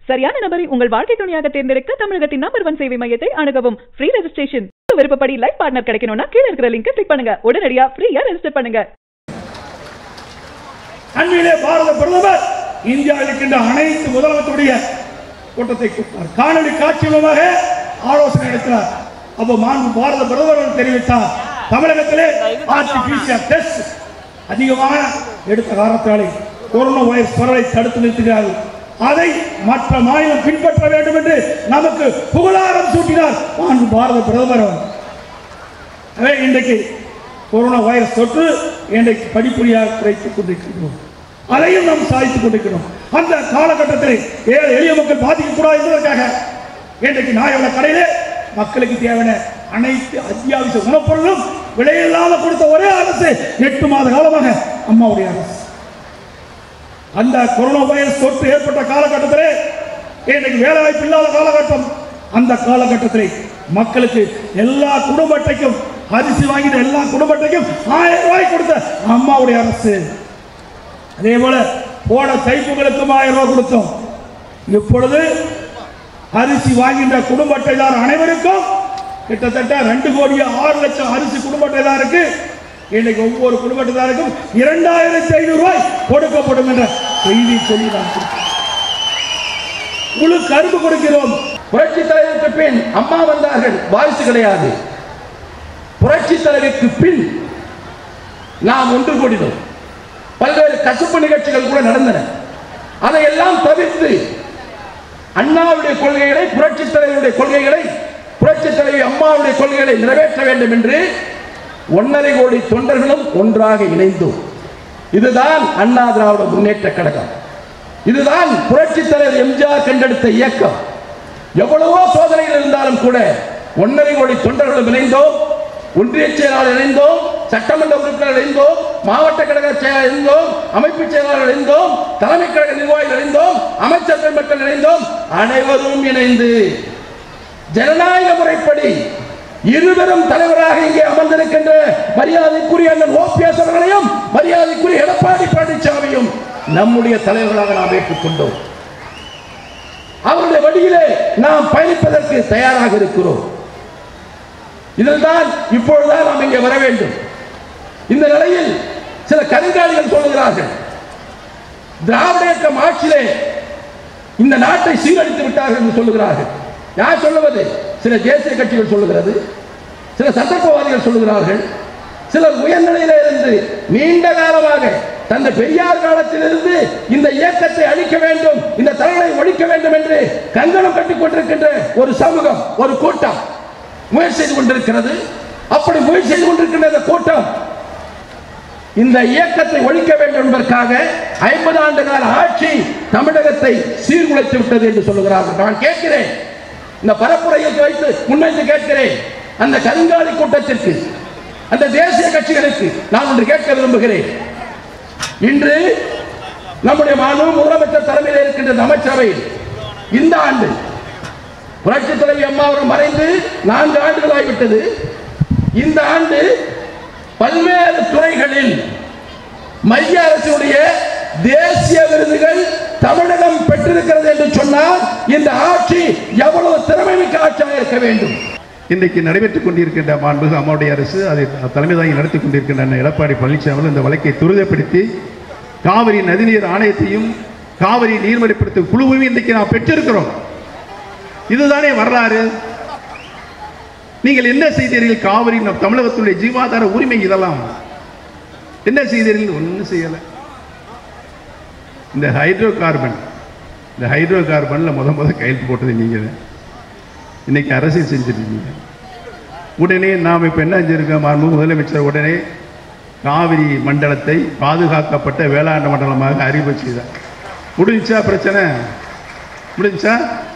சரியான நபரை உங்கள் வாழ்க்கை துணையாக தேர்ந்தெடுக்க தமிழகத்தின் நம்பர் ஒன் சேவை மையத்தை அணுகவும் ஃப்ரீ ரெஜிஸ்ட்ரேஷன் விருப்பப்படி லைஃப் பார்ட்னர் கிடைக்கணும்னா கீழ இருக்கிற லிங்கை கிளிக் பண்ணுங்க உடனடியா ஃப்ரீயா ரெஜிஸ்டர் பண்ணுங்க அண்மையிலே பாரத பிரதமர் இந்தியாவில் இருக்கின்ற அனைத்து முதலமைச்சருடைய கூட்டத்தை கூட்டினார் காணொலி காட்சி மூலமாக ஆலோசனை நடத்தினார் அப்போ மாண்பு பாரத பிரதமர் அவர்கள் தெரிவித்தார் தமிழகத்திலே ஆர்டிபிசிஆர் டெஸ்ட் அதிகமாக எடுத்த காரணத்தாலே கொரோனா வைரஸ் பரவலை தடுத்து நிறுத்துகிறார்கள் அதை மற்ற மாநிலம் பின்பற்ற வேண்டும் என்று நமக்கு புகழாரம் சூட்டினார் மாண்பு பாரத பிரதமர் அவர் எனவே இன்றைக்கு கொரோனா வைரஸ் தொற்று இன்றைக்கு படிப்படியாக குறைத்துக் கொண்டிருக்கிறோம் அதையும் நாம் சாதித்துக் கொண்டிருக்கிறோம் அந்த காலகட்டத்தில் ஏழை எளிய மக்கள் பாதிக்கக்கூடாது என்பதற்காக இன்றைக்கு நாயோட கடையிலே மக்களுக்கு தேவையான அனைத்து அத்தியாவசிய உணவுப் பொருளும் விலையில்லாமல் கொடுத்த ஒரே அரசு எட்டு மாத காலமாக அம்மாவுடைய அரசு அந்த கொரோனா வைரஸ் தொற்று ஏற்பட்ட காலகட்டத்திலே இன்றைக்கு வேலை வாய்ப்பு இல்லாத காலகட்டம் அந்த காலகட்டத்திலே மக்களுக்கு எல்லா குடும்ப அட்டைக்கும் அரிசி வாங்கின எல்லா குடும்ப அட்டைக்கும் ஆயிரம் ரூபாய் கொடுத்த அம்மாவுடைய அரசு அதே போல போன தைப்புகளுக்கும் ஆயிரம் ரூபாய் கொடுத்தோம் இப்பொழுது அரிசி வாங்கின்ற குடும்ப அட்டைதார் அனைவருக்கும் கிட்டத்தட்ட ரெண்டு கோடி ஆறு லட்சம் அரிசி குடும்ப அட்டைதாருக்கு இன்னைக்கு ஒவ்வொரு குடும்ப அட்டைதாருக்கும் இரண்டாயிரத்தி ஐநூறு ரூபாய் கொடுக்கப்படும் என்ற செய்தி சொல்லி நான் கொடுக்கிறேன். முழு கரும்பு கொடுக்கிறோம் புரட்சி தலைவருக்கு பின் அம்மா வந்தார்கள் வாரிசு கிடையாது புரட்சி தலைவருக்கு பின் நாம் ஒன்று கூடினோம் பல்வேறு கசப்பு நிகழ்ச்சிகள் கூட நடந்தன அதையெல்லாம் தவிர்த்து அண்ணாவுடைய கொள்கைகளை புரட்சி தலைவருடைய கொள்கைகளை புரட்சி தலைவி அம்மாவுடைய கொள்கைகளை நிறைவேற்ற வேண்டும் என்று ஒன்றரை கோடி தொண்டர்களும் ஒன்றாக இணைந்தோம் இதுதான் அண்ணா திராவிட முன்னேற்ற கழகம் இதுதான் புரட்சி தலைவர் எம்ஜிஆர் கண்டெடுத்த இயக்கம் எவ்வளவோ சோதனைகள் இருந்தாலும் கூட ஒன்றரை கோடி தொண்டர்களும் இணைந்தோம் ஒன்றிய செயலாளர் இணைந்தோம் சட்டமன்ற உறுப்பினர் இணைந்தோம் மாவட்ட கழக செயலாளர் இணைந்தோம் அமைப்பு செயலாளர் இணைந்தோம் தலைமை கழக நிர்வாகிகள் இணைந்தோம் அமைச்சர் பெருமக்கள் இணைந்தோம் அனைவரும் இணைந்து ஜனநாயக முறைப்படி இருவரும் தலைவராக இங்கே அமர்ந்திருக்கின்ற மரியாதைக்குரிய அண்ணன் ஓபிஎஸ் அவர்களையும் மரியாதைக்குரிய எடப்பாடி பழனிசாமியும் நம்முடைய தலைவர்களாக நாம் ஏற்றுக்கொண்டோம் அவருடைய வழியிலே நாம் பயணிப்பதற்கு தயாராக இருக்கிறோம் இதில்தான் இப்பொழுதுதான் நாம் இங்கே வர வேண்டும் இந்த நிலையில் சில கருங்காலிகள் சொல்லுகிறார்கள் திராவிட இயக்கம் ஆட்சியிலே இந்த நாட்டை சீரழித்து விட்டார்கள் என்று சொல்லுகிறார்கள் யார் சொல்லுவது சில தேசிய கட்சிகள் சொல்லுகிறது சில சந்தர்ப்பவாதிகள் சொல்லுகிறார்கள் சிலர் உயர்நிலையில இருந்து நீண்ட காலமாக தந்த பெரியார் காலத்திலிருந்து இந்த இயக்கத்தை அழிக்க வேண்டும் இந்த தலைவரை ஒழிக்க வேண்டும் என்று கங்கணம் கட்டிக் கொண்டிருக்கின்ற ஒரு சமூகம் ஒரு கூட்டம் முயற்சி செய்து கொண்டிருக்கிறது அப்படி முயற்சி செய்து கொண்டிருக்கின்ற இந்த கூட்டம் இந்த இயக்கத்தை ஒழிக்க வேண்டும் என்பதற்காக ஐம்பது ஆண்டு கால ஆட்சி தமிழகத்தை சீர்குலைத்து விட்டது என்று சொல்லுகிறார்கள் நான் கேட்கிறேன் இந்த பரப்புரையை வைத்து முன்வைத்து கேட்கிறேன் அந்த கருங்காலி கூட்டத்திற்கு அந்த தேசிய கட்சிகளுக்கு நான் ஒன்று கேட்க விரும்புகிறேன் இன்று நம்முடைய மாண்பு முதலமைச்சர் தலைமையில் இருக்கின்ற இந்த அமைச்சரவையில் இந்த ஆண்டு புரட்சி தலைவி அம்மா அவர்கள் மறைந்து நான்கு ஆண்டுகள் ஆகிவிட்டது இந்த ஆண்டு பல்வேறு துறைகளில் மைய அரசுடைய தேசிய விருதுகள் தமிழகம் பெற்றிருக்கிறது என்று சொன்னால் இந்த ஆட்சி எவ்வளவு திறமைமிக்க ஆட்சியாக இருக்க வேண்டும் இன்றைக்கு நடைபெற்றுக் கொண்டிருக்கின்ற மாண்புகு அம்மாவுடைய அரசு அதை தலைமை தாங்கி நடத்தி கொண்டிருக்கின்ற அண்ணன் எடப்பாடி பழனிசாமி அவர்கள் இந்த வழக்கை துரிதப்படுத்தி காவிரி நதிநீர் ஆணையத்தையும் காவிரி நீர்மறைப்படுத்தும் குழுவையும் இன்றைக்கு நாம் பெற்றிருக்கிறோம் இதுதானே வரலாறு நீங்கள் என்ன செய்தீர்கள் காவிரி நம் தமிழகத்துடைய ஜீவாதார உரிமை இதெல்லாம் என்ன செய்தீர்கள் ஒன்றும் செய்யலை இந்த ஹைட்ரோ கார்பன் இந்த ஹைட்ரோ கார்பனில் முத முத கையெழுத்து போட்டது நீங்கள் தான் இன்னைக்கு அரசியல் செஞ்சிருக்கீங்க உடனே நாம் இப்போ என்ன செஞ்சிருக்கோம் மாண்பு முதலமைச்சர் உடனே காவிரி மண்டலத்தை பாதுகாக்கப்பட்ட வேளாண் மண்டலமாக அறிவிப்பு செய்தார் முடிஞ்சா பிரச்சனை முடிஞ்சா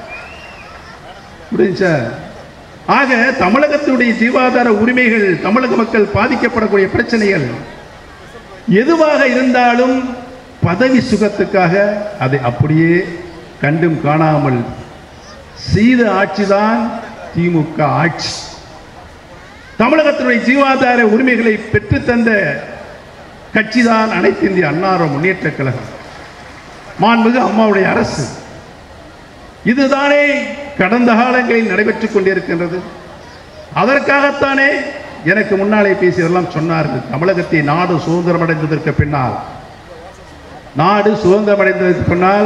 முடிஞ்சா ஆக தமிழகத்துடைய ஜீவாதார உரிமைகள் தமிழக மக்கள் பாதிக்கப்படக்கூடிய பிரச்சனைகள் எதுவாக இருந்தாலும் பதவி சுகத்துக்காக அதை அப்படியே கண்டும் காணாமல் செய்த ஆட்சிதான் திமுக ஆட்சி தமிழகத்தினுடைய ஜீவாதார உரிமைகளை பெற்றுத்தந்த கட்சிதான் அனைத்து இந்திய அன்னார முன்னேற்ற கழகம் மாண்புமிகு அம்மாவுடைய அரசு இதுதானே கடந்த காலங்களில் நடைபெற்றுக் கொண்டிருக்கின்றது அதற்காகத்தானே எனக்கு முன்னாலே பேசியதெல்லாம் சொன்னார்கள் தமிழகத்தை நாடு சுதந்திரமடைந்ததற்கு பின்னால் நாடு சுதந்திரமடைந்ததற்கு பின்னால்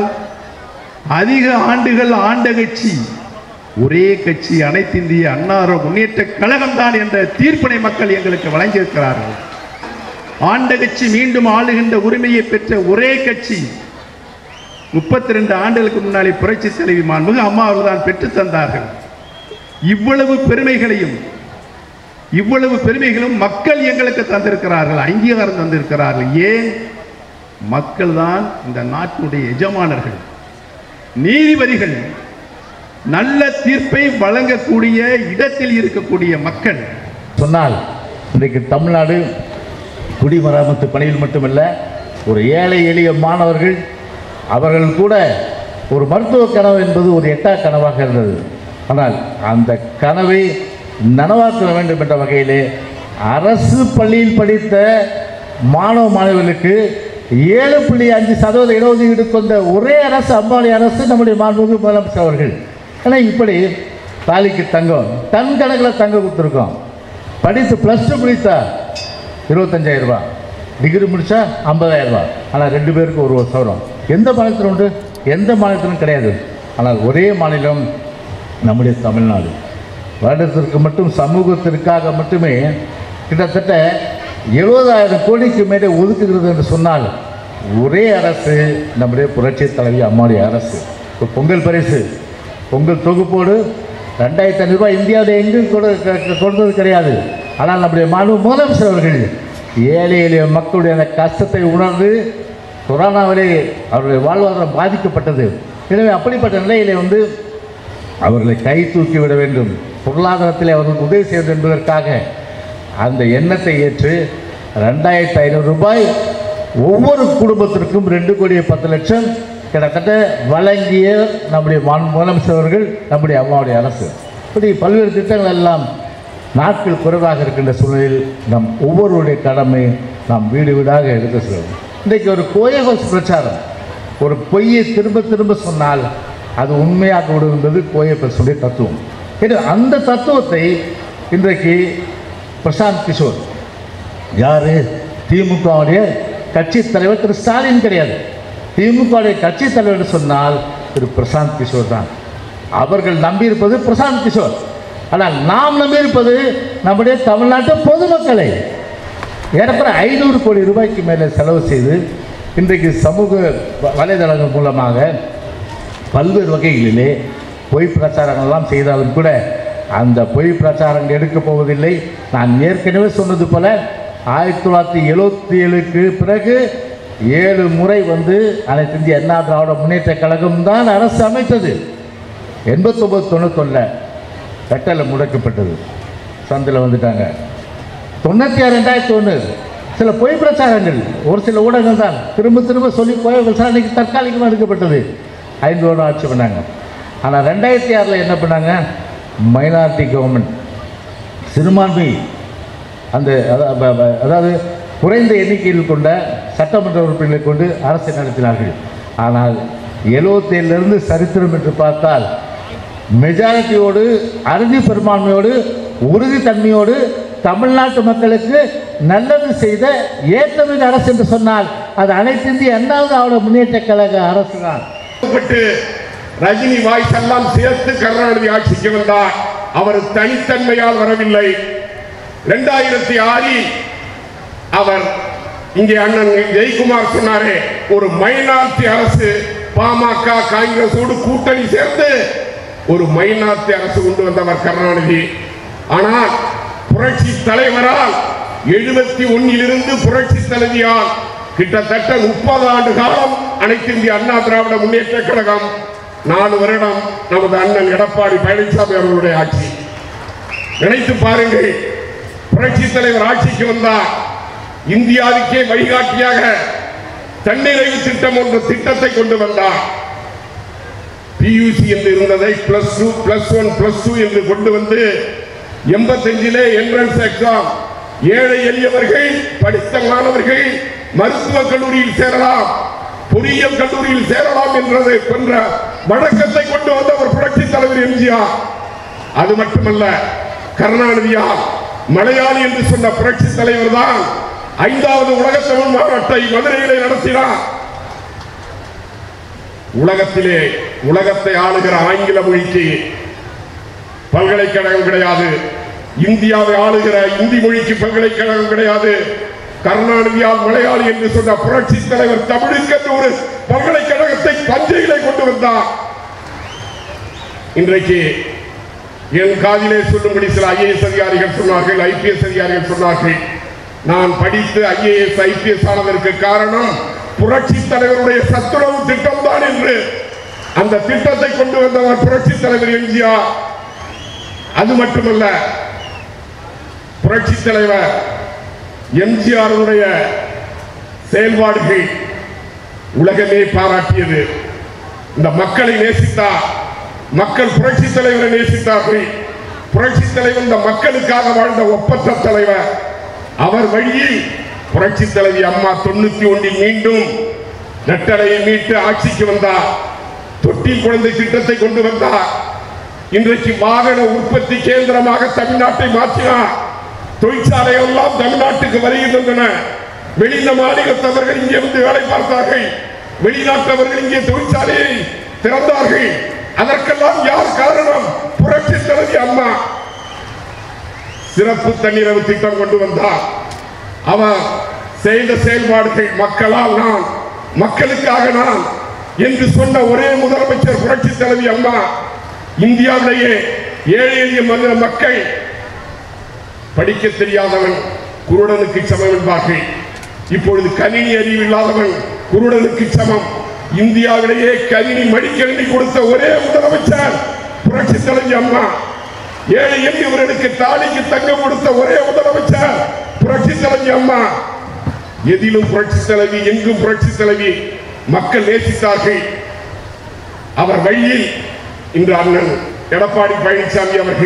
அதிக ஆண்டுகள் ஆண்ட கட்சி ஒரே கட்சி அனைத்து இந்திய அன்னார முன்னேற்ற கழகம் தான் என்ற தீர்ப்பினை மக்கள் எங்களுக்கு வழங்கியிருக்கிறார்கள் ஆண்ட கட்சி மீண்டும் ஆளுகின்ற உரிமையை பெற்ற ஒரே கட்சி முப்பத்தி ரெண்டு ஆண்டுகளுக்கு முன்னாலே புரட்சி தலைவி மாண்புமிகு அம்மா அவர்கள் தான் பெற்றுத் தந்தார்கள் இவ்வளவு பெருமைகளையும் இவ்வளவு பெருமைகளும் மக்கள் எங்களுக்கு தந்திருக்கிறார்கள் அங்கீகாரம் தந்திருக்கிறார்கள் ஏன் மக்கள் தான் இந்த நாட்டினுடைய எஜமானர்கள் நீதிபதிகள் நல்ல தீர்ப்பை வழங்கக்கூடிய இடத்தில் இருக்கக்கூடிய மக்கள் சொன்னால் இன்றைக்கு தமிழ்நாடு குடிமராமத்து பணியில் மட்டுமல்ல ஒரு ஏழை எளிய மாணவர்கள் அவர்கள் கூட ஒரு மருத்துவ கனவு என்பது ஒரு எட்டா கனவாக இருந்தது ஆனால் அந்த கனவை நனவாக்க வேண்டும் என்ற வகையிலே அரசு பள்ளியில் படித்த மாணவ மாணவர்களுக்கு ஏழு புள்ளி அஞ்சு சதவீத இடஒதுக்கீடு கொண்ட ஒரே அரசு அம்பானி அரசு நம்முடைய மாண்புமிகு முதலமைச்சர் அவர்கள் ஏன்னா இப்படி தாலிக்கு தங்கம் டன் கணக்கில் தங்கம் கொடுத்துருக்கோம் படித்து ப்ளஸ் டூ முடித்தா இருபத்தஞ்சாயிரம் ரூபாய் டிகிரி முடித்தா ஐம்பதாயிரம் ரூபாய் ஆனால் ரெண்டு பேருக்கு ஒரு ஒரு சவரம் எந்த மாநிலத்திலும் உண்டு எந்த மாநிலத்திலும் கிடையாது ஆனால் ஒரே மாநிலம் நம்முடைய தமிழ்நாடு வருடத்திற்கு மட்டும் சமூகத்திற்காக மட்டுமே கிட்டத்தட்ட எழுபதாயிரம் கோடிக்கு மேலே ஒதுக்குகிறது என்று சொன்னால் ஒரே அரசு நம்முடைய புரட்சி தலைவி அம்மாவுடைய அரசு இப்போ பொங்கல் பரிசு பொங்கல் தொகுப்போடு ரெண்டாயிரத்தி ஐநூறுரூவா இந்தியாவில் எங்கும் கொடு க- க- கொடுத்தது கிடையாது ஆனால் நம்முடைய மாண்பு முதலமைச்சர் அவர்கள் ஏழை எளிய மக்களுடைய அந்த கஷ்டத்தை உணர்ந்து கொரோனாவிலே அவருடைய வாழ்வாதாரம் பாதிக்கப்பட்டது எனவே அப்படிப்பட்ட நிலையிலே வந்து அவர்களை கை தூக்கி விட வேண்டும் பொருளாதாரத்தில் அவர்களுக்கு உதவி செய்ய வேண்டும் என்பதற்காக அந்த எண்ணத்தை ஏற்று ரெண்டாயிரத்தி ஐநூறு ரூபாய் ஒவ்வொரு குடும்பத்திற்கும் ரெண்டு கோடி பத்து லட்சம் கிட்டத்தட்ட வழங்கிய நம்முடைய மாண் முதலமைச்சர் அவர்கள் நம்முடைய அம்மாவுடைய அரசு இப்படி பல்வேறு திட்டங்கள் எல்லாம் நாட்கள் குறைவாக இருக்கின்ற சூழலில் நம் ஒவ்வொருவருடைய கடமை நாம் வீடு வீடாக எடுத்து செல்வோம் இன்றைக்கு ஒரு கோயகோஸ் பிரச்சாரம் ஒரு பொய்யை திரும்ப திரும்ப சொன்னால் அது உண்மையாக விடும் என்பது கோயப்பசுடைய தத்துவம் எனவே அந்த தத்துவத்தை இன்றைக்கு பிரசாந்த் கிஷோர் யார் திமுகவுடைய கட்சி தலைவர் திரு ஸ்டாலின் கிடையாது திமுகவுடைய கட்சி தலைவர் என்று சொன்னால் திரு பிரசாந்த் கிஷோர் தான் அவர்கள் நம்பியிருப்பது பிரசாந்த் கிஷோர் ஆனால் நாம் நம்பியிருப்பது நம்முடைய தமிழ்நாட்டு பொதுமக்களை ஏறக்குறை ஐநூறு கோடி ரூபாய்க்கு மேலே செலவு செய்து இன்றைக்கு சமூக வ- வலைதளங்கள் மூலமாக பல்வேறு வகைகளிலே பொய் பிரச்சாரங்கள்லாம் செய்தாலும் கூட அந்த பொய் பிரச்சாரங்கள் எடுக்கப் போவதில்லை நான் ஏற்கனவே சொன்னது போல ஆயிரத்தி தொள்ளாயிரத்தி எழுபத்தி ஏழுக்கு பிறகு ஏழு முறை வந்து அனைத்து இந்திய அண்ணா திராவிட முன்னேற்ற கழகம் தான் அரசு அமைத்தது எண்பத்தொம்பது தொண்ணூத்தொன்னில் கட்டளை முடக்கப்பட்டது சந்தில் வந்துட்டாங்க தொண்ணூற்றி ஆறு ரெண்டாயிரத்தி ஒன்று சில பொய் பிரச்சாரங்கள் ஒரு சில ஊடகங்கள் தான் திரும்ப திரும்ப சொல்லி போய் விசாரணைக்கு தற்காலிகமாக எடுக்கப்பட்டது ஐந்து வருடம் ஆட்சி பண்ணாங்க ஆனால் ரெண்டாயிரத்தி ஆறில் என்ன பண்ணாங்க மைனாரிட்டி கவர்மெண்ட் சிறுபான்மை அந்த அதா- ப- ப- அதாவது குறைந்த எண்ணிக்கையில் கொண்ட சட்டமன்ற உறுப்பினர்களை கொண்டு அரசை நடத்தினார்கள் ஆனால் எழுபத்தேழிலிருந்து சரித்திரம் என்று பார்த்தால் மெஜாரிட்டியோடு அறுதி பெரும்பான்மையோடு உறுதித்தன்மையோடு தமிழ்நாட்டு மக்களுக்கு நல்லது செய்த ஏற்றமிகு அரசு என்று சொன்னால் அது அனைத்து இந்திய அண்ணாவது அவட முன்னேற்ற கழக அரசு தான் பட்டு ரஜினி வாய்ஸ் எல்லாம் சேர்த்து கருணாநிதி ஆட்சிக்கு வந்தார் அவர் தனித்தன்மையால் வரவில்லை இரண்டாயிரத்தி ஆறில் அவர் இங்கே அண்ணன் ஜெயக்குமார் சொன்னாரே ஒரு மைனாரிட்டி அரசு பாமக காங்கிரஸோடு கூட்டணி சேர்ந்து ஒரு மைனாரிட்டி அரசு கொண்டு வந்தவர் கருணாநிதி ஆனால் புரட்சி தலைவரால் எழுபத்தி ஒன்னிலிருந்து புரட்சி தலைவியால் கிட்டத்தட்ட முப்பது ஆண்டு காலம் அனைத்து இந்திய அண்ணா திராவிட முன்னேற்ற கழகம் நாலு வருடம் நமது அண்ணன் எடப்பாடி பழனிசாமி அவர்களுடைய ஆட்சி நினைத்து பாருங்கள் புரட்சி தலைவர் ஆட்சிக்கு வந்தார் இந்தியாவுக்கே வழிகாட்டியாக தன்னிறைவு திட்டம் என்ற திட்டத்தை கொண்டு வந்தார் பியூசி என்று இருந்ததை plus two plus one plus two என்று கொண்டு வந்து எண்பத்தஞ்சிலே என்ட்ரன்ஸ் எக்ஸாம் ஏழை எளியவர்கள் படித்த மாணவர்கள் மருத்துவக் கல்லூரியில் சேரலாம் பொறியியல் கல்லூரியில் சேரலாம் என்றதை கொன்ற வழக்கத்தை கொண்டு வந்த ஒரு புரட்சி தலைவர் எம்ஜிஆர் அது மட்டுமல்ல கருணாநிதியார் மலையாளி என்று சொன்ன புரட்சி தலைவர் தான் ஐந்தாவது உலக தமிழ் மாநாட்டை மதுரையிலே நடத்தினார் உலகத்திலே உலகத்தை ஆளுகிற ஆங்கில மொழிக்கு பல்கலைக்கழகம் கிடையாது இந்தியாவை ஆளுகிற இந்தி மொழிக்கு பல்கலைக்கழகம் கிடையாது கருணாநிதியால் மலையாளி என்று சொன்ன புரட்சி தலைவர் தமிழுக்கு ஒரு பல்கலைக்கழகத்தை தஞ்சையிலே கொண்டு வந்தார் இன்றைக்கு என் காதிலே சொல்லும்படி சில ஐஏஎஸ் அதிகாரிகள் சொன்னார்கள் ஐபிஎஸ் அதிகாரிகள் சொன்னார்கள் நான் படித்து ஐஏஎஸ் ஐபிஎஸ் ஆனதற்கு காரணம் புரட்சி தலைவருடைய சத்துணவு திட்டம் தான் என்று அந்த திட்டத்தை கொண்டு வந்தவர் புரட்சி தலைவர் எம்ஜிஆர் அது மட்டுமல்ல புரட்சி தலைவர் எம்ஜிஆருடைய செயல்பாடுகள் உலகமே பாராட்டியது இந்த மக்களை நேசித்தார் மக்கள் புரட்சி தலைவரை நேசித்தார்கள் புரட்சி தலைவர் இந்த மக்களுக்காக வாழ்ந்த ஒப்பற்ற தலைவர் அவர் வழியில் புரட்சி தலைவி அம்மா தொண்ணூத்தி ஒன்றில் மீண்டும் நட்டலையை மீட்டு ஆட்சிக்கு வந்தார் தொட்டில் குழந்தை திட்டத்தை கொண்டு வந்தார் இன்றைக்கு வாகன உற்பத்தி கேந்திரமாக தமிழ்நாட்டை மாற்றினார் தொழிற்சாலைகள் எல்லாம் தமிழ்நாட்டுக்கு வருகின்றன வெளியில மாநிலத்தவர்கள் இங்கே வந்து வேலை பார்த்தார்கள் வெளிநாட்டவர்கள் இங்கே தொழிற்சாலையை திறந்தார்கள் அதற்கெல்லாம் யார் காரணம் புரட்சி தலைவி அம்மா சிறப்பு தன்னிரவு திட்டம் கொண்டு வந்தார் அவர் செய்த செயல்பாடுகள் மக்களால் நான் மக்களுக்காக நான் என்று சொன்ன ஒரே முதலமைச்சர் புரட்சி தலைவி அம்மா இந்தியாவிலேயே ஏழை எளிய மனித மக்கள் படிக்க தெரியாதவன் குருடனுக்கு சமம் என்பார்கள் இப்பொழுது கணினி அறிவு இல்லாதவன் குருடனுக்கு சமம் இந்தியாவிலேயே கணினி மடிக்கணினி கொடுத்த ஒரே முதலமைச்சர் புரட்சி தலைவி அம்மா ஏழை எளியவர்களுக்கு தாலிக்கு தங்கம் கொடுத்த ஒரே முதலமைச்சர் புரட்சி தலைவி அம்மா எதிலும் புரட்சி தலைவி எங்கும் புரட்சி தலைவி மக்கள் நேசித்தார்கள் அவர் வழியில் இன்று அண்ணன் எடப்பாடி பழனிசாமி அவர்கள்